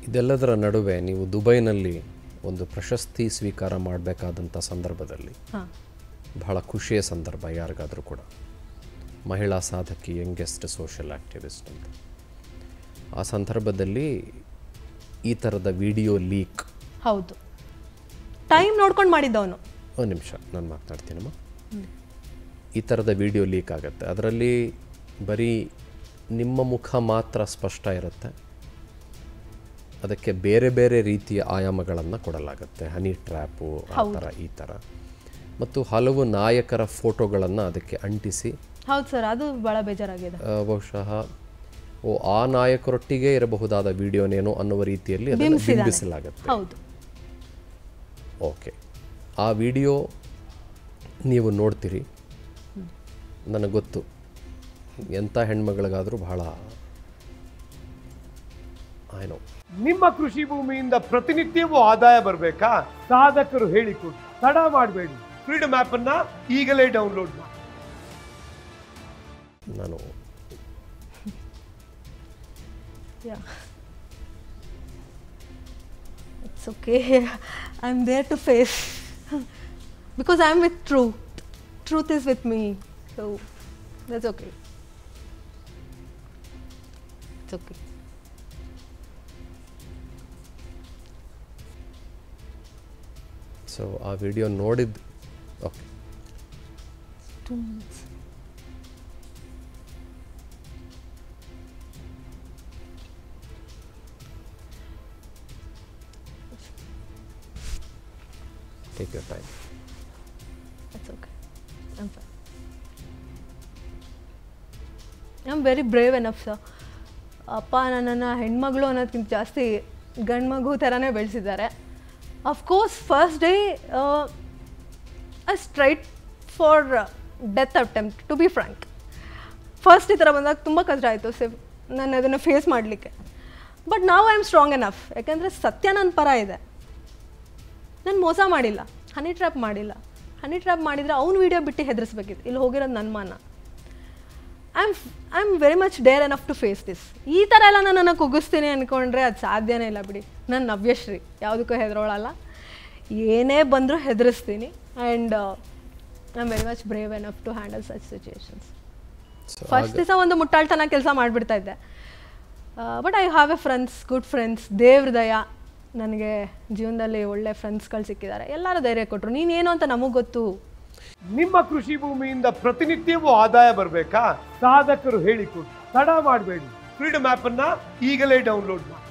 ಇದೆಲ್ಲದರ ನಡುವೆ ನೀವು ದುಬೈನಲ್ಲಿ ಒಂದು ಪ್ರಶಸ್ತಿ ಸ್ವೀಕಾರ ಮಾಡಬೇಕಾದಂಥ ಸಂದರ್ಭದಲ್ಲಿ ಹಾಂ ಬಹಳ ಖುಷಿಯ ಸಂದರ್ಭ ಯಾರಿಗಾದರೂ ಕೂಡ ಮಹಿಳಾ ಸಾಧಕಿ ಯಂಗೆಸ್ಟ್ ಸೋಷಿಯಲ್ ಆ್ಯಕ್ಟಿವಿಸ್ಟ್ ಅಂತ ಆ ಸಂದರ್ಭದಲ್ಲಿ ಈ ಥರದ ವಿಡಿಯೋ ಲೀಕ್ ಹೌದು ಟೈಮ್ ನೋಡ್ಕೊಂಡು ಮಾಡಿದ್ದವನು ಒಂದು ನಿಮಿಷ ನಾನು ಮಾತನಾಡ್ತೀನಮ್ಮ ಈ ಥರದ ವಿಡಿಯೋ ಲೀಕ್ ಆಗುತ್ತೆ ಅದರಲ್ಲಿ ಬರೀ ನಿಮ್ಮ ಮುಖ ಮಾತ್ರ ಸ್ಪಷ್ಟ ಇರುತ್ತೆ ಅದಕ್ಕೆ ಬೇರೆ ಬೇರೆ ರೀತಿಯ ಆಯಾಮಗಳನ್ನು ಕೊಡಲಾಗುತ್ತೆ ಹನಿ ಟ್ರ್ಯಾಪು ಆ ಥರ ಈ ಥರ ಮತ್ತು ಹಲವು ನಾಯಕರ ಫೋಟೋಗಳನ್ನು ಅದಕ್ಕೆ ಅಂಟಿಸಿ ಹೌದು ಸರ್ ಅದು ಭಾಳ ಬೇಜಾರಾಗಿದೆ ಆ, ಬಹುಶಃ ಓ ಆ ನಾಯಕರೊಟ್ಟಿಗೆ ಇರಬಹುದಾದ ವಿಡಿಯೋನೇನೋ ಅನ್ನುವ ರೀತಿಯಲ್ಲಿ ಅದನ್ನು ಬಿಂಬಿಸಿದ್ದಾನೆ. ಬಿಂಬಿಸಲಾಗುತ್ತೆ ಹೌದು ಓಕೆ ಆ ವಿಡಿಯೋ ನೀವು ನೋಡ್ತೀರಿ ನನಗೆ ಗೊತ್ತು ಎಂಥ ಹೆಣ್ಮಗಳಿಗಾದರೂ ಬಹಳ ಏನೋ ನಿಮ್ಮ ಕೃಷಿ ಭೂಮಿಯಿಂದ ಪ್ರತಿನಿತ್ಯವೂ ಆದಾಯ ಬರಬೇಕಾ ಸಾಧಕರು ಹೇಳಿಕೊಡಿ ತಡ ಮಾಡಬೇಡಿ ಫ್ರೀಡಮ್ ಆಪ್ ಅನ್ನ ಈಗಲೇ ಡೌನ್ಲೋಡ್ ಮಾಡಿ ನಾನು Yeah. It's okay. I'm there to face. because I'm with truth. Truth is with me. So that's okay. It's okay. So ಆ ವಿಡಿಯೋ ನೋಡಿದ್ದು okay Two minutes. Take your time That's okay. I'm fine. I'm very brave enough, sir. ಅಪ್ಪ ನನ್ನನ್ನು ಹೆಣ್ಮಗಳು ಅನ್ನೋದಕ್ಕಿಂತ ಜಾಸ್ತಿ ಗಂಡು ಮಗು ಥರನೇ ಬೆಳೆಸಿದ್ದಾರೆ of course first day I straight for death attempt to be frank first ಈ ಥರ ಬಂದಾಗ ತುಂಬ ಕಷ್ಟ ಆಯಿತು ಸೇಫ್ ನಾನು ಅದನ್ನು ಫೇಸ್ ಮಾಡಲಿಕ್ಕೆ ಬಟ್ ನಾವು ಐ ಆಮ್ ಸ್ಟ್ರಾಂಗ್ ಎನಫ್ ಯಾಕೆಂದರೆ ಸತ್ಯ ನನ್ನ ಪರ ಇದೆ ನಾನು ಮೋಸ ಮಾಡಿಲ್ಲ ಹನಿ ಟ್ರ್ಯಾಪ್ ಮಾಡಿಲ್ಲ ಹನಿ ಟ್ರ್ಯಾಪ್ ಮಾಡಿದರೆ ಅವ್ನು ವೀಡಿಯೋ ಬಿಟ್ಟು ಹೆದರಿಸ್ಬೇಕಿತ್ತು ಇಲ್ಲಿ ಹೋಗಿರೋದು ನನ್ನ ಮಾನ I am I am very much dare enough to face this ಈ ಥರ ಎಲ್ಲ ನನ್ನನ್ನು ಕುಗ್ಗಿಸ್ತೀನಿ ಅಂದ್ಕೊಂಡ್ರೆ ಅದು ಸಾಧ್ಯನೇ ಇಲ್ಲ ಬಿಡಿ ನನ್ನ ನವ್ಯಶ್ರೀ ಯಾವುದಕ್ಕೂ ಹೆದರೋಳಲ್ಲ ಏನೇ ಬಂದರೂ ಹೆದರಿಸ್ತೀನಿ and I am very much brave enough to handle such situations so first ದಿವಸ ಒಂದು ಮುಟ್ಟಾಳ್ತನ ಕೆಲಸ ಮಾಡಿಬಿಡ್ತಾ ಇದ್ದೆ but I have a friends good friends ದೇವ್ರ ದಯ ನನಗೆ ಜೀವನದಲ್ಲಿ ಒಳ್ಳೆ ಫ್ರೆಂಡ್ಸ್ಗಳು ಸಿಕ್ಕಿದ್ದಾರೆ ಎಲ್ಲರೂ ಧೈರ್ಯ ಕೊಟ್ಟರು ನೀನೇನು ಅಂತ ನಮಗೆ ಗೊತ್ತು ನಿಮ್ಮ ಕೃಷಿ ಭೂಮಿಯಿಂದ ಪ್ರತಿನಿತ್ಯವೂ ಆದಾಯ ಬರಬೇಕಾ ಸಾಧಕರು ಹೇಳಿಕೊಡಿ ತಡ ಮಾಡಬೇಡಿ ಫ್ರೀಡಮ್ ಆಪ್ ಅನ್ನ ಈಗಲೇ ಡೌನ್ಲೋಡ್ ಮಾಡಿ